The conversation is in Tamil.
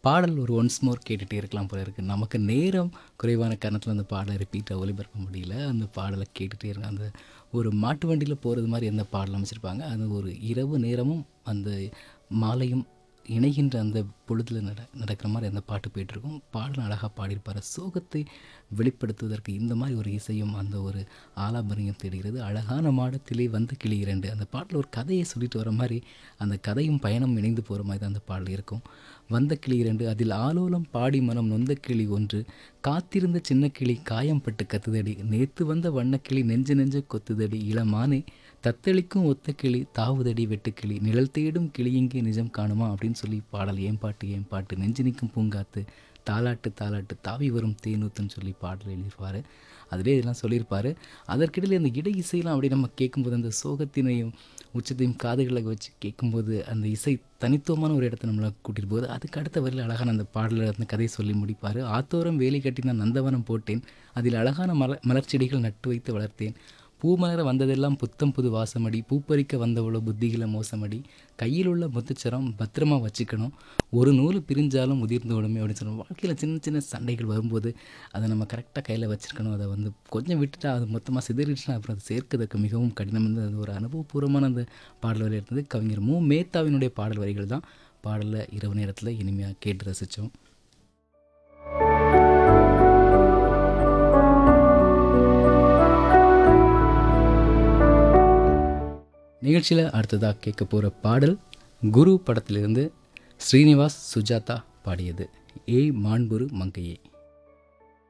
பாடல் ஒரு ஒன்ஸ் மோர் கேட்டுகிட்டே இருக்கலாம் போல இருக்குது நமக்கு நேரம் குறைவான காரணத்தில் அந்த பாடலை ரிப்பீட்டாக ஒளிபரப்ப முடியல அந்த பாடலை கேட்டுகிட்டே இருக்க அந்த ஒரு மாட்டு வண்டியில் போகிறது மாதிரி எந்த பாடல் அமைச்சிருப்பாங்க அது ஒரு இரவு நேரமும் அந்த மாலையும் இணைகின்ற அந்த பொழுதில் நட நடக்கிற மாதிரி அந்த பாட்டு போயிட்டுருக்கும் பாடல் அழகாக பாடியிருப்பார் சோகத்தை வெளிப்படுத்துவதற்கு இந்த மாதிரி ஒரு இசையும் அந்த ஒரு ஆலாபரியம் தேடுகிறது அழகான மாடத்திலே வந்து கிளி இரண்டு அந்த பாட்டில் ஒரு கதையை சொல்லிட்டு வர மாதிரி அந்த கதையும் பயணம் இணைந்து போகிற மாதிரி தான் அந்த பாடல் இருக்கும் வந்த கிளி இரண்டு அதில் ஆலோலம் பாடி மனம் நொந்த கிளி ஒன்று காத்திருந்த சின்ன கிளி காயம் பட்டு கத்துதடி நேத்து வந்த வண்ணக்கிளி நெஞ்சு நெஞ்ச கொத்துதடி இளமானே தத்தளிக்கும் ஒத்த கிளி தாவுதடி வெட்டுக்கிளி நிழல் தேடும் கிளி இங்கே நிஜம் காணுமா அப்படின்னு சொல்லி பாடல் ஏன் பாட்டு ஏன் பாட்டு நெஞ்சு நிற்கும் பூங்காத்து தாலாட்டு தாலாட்டு தாவி வரும் தேனூத்துன்னு சொல்லி பாடல் எழுதியிருப்பார் அதிலே இதெல்லாம் சொல்லியிருப்பார் அதற்கிடையில் அந்த இடை இசையெல்லாம் அப்படி நம்ம கேட்கும்போது அந்த சோகத்தினையும் உச்சத்தையும் காதுகளை வச்சு கேட்கும்போது அந்த இசை தனித்துவமான ஒரு இடத்த நம்மளை கூட்டிட்டு போகுது அதுக்கு அடுத்த வரையில் அழகான அந்த பாடலில் அந்த கதையை சொல்லி முடிப்பார் ஆத்தோரம் வேலி கட்டி நான் நந்தவனம் போட்டேன் அதில் அழகான மலர் மலர்ச்செடிகள் நட்டு வைத்து வளர்த்தேன் பூமலர வந்ததெல்லாம் புத்தம் புது வாசமடி பூப்பறிக்க வந்தவளோ புத்திகளை மோசமடி கையில் உள்ள முத்துச்சரம் பத்திரமா வச்சுக்கணும் ஒரு நூல் பிரிஞ்சாலும் உதிர்ந்து விடுமே அப்படின்னு சொல்லுவோம் வாழ்க்கையில் சின்ன சின்ன சண்டைகள் வரும்போது அதை நம்ம கரெக்டாக கையில் வச்சுருக்கணும் அதை வந்து கொஞ்சம் விட்டுட்டா அது மொத்தமாக சிதறிடுச்சுன்னா அப்புறம் அது சேர்க்கிறதுக்கு மிகவும் கடினம் இருந்தது அது ஒரு அனுபவபூர்வமான அந்த பாடல் வரி இருந்தது கவிஞர் மு மேத்தாவினுடைய பாடல் வரிகள் தான் பாடலில் இரவு நேரத்தில் இனிமையாக கேட்டு ரசித்தோம் நிகழ்ச்சியில் அடுத்ததாக கேட்க போகிற பாடல் குரு படத்திலிருந்து ஸ்ரீனிவாஸ் சுஜாதா பாடியது ஏய் மாண்புரு மங்கையே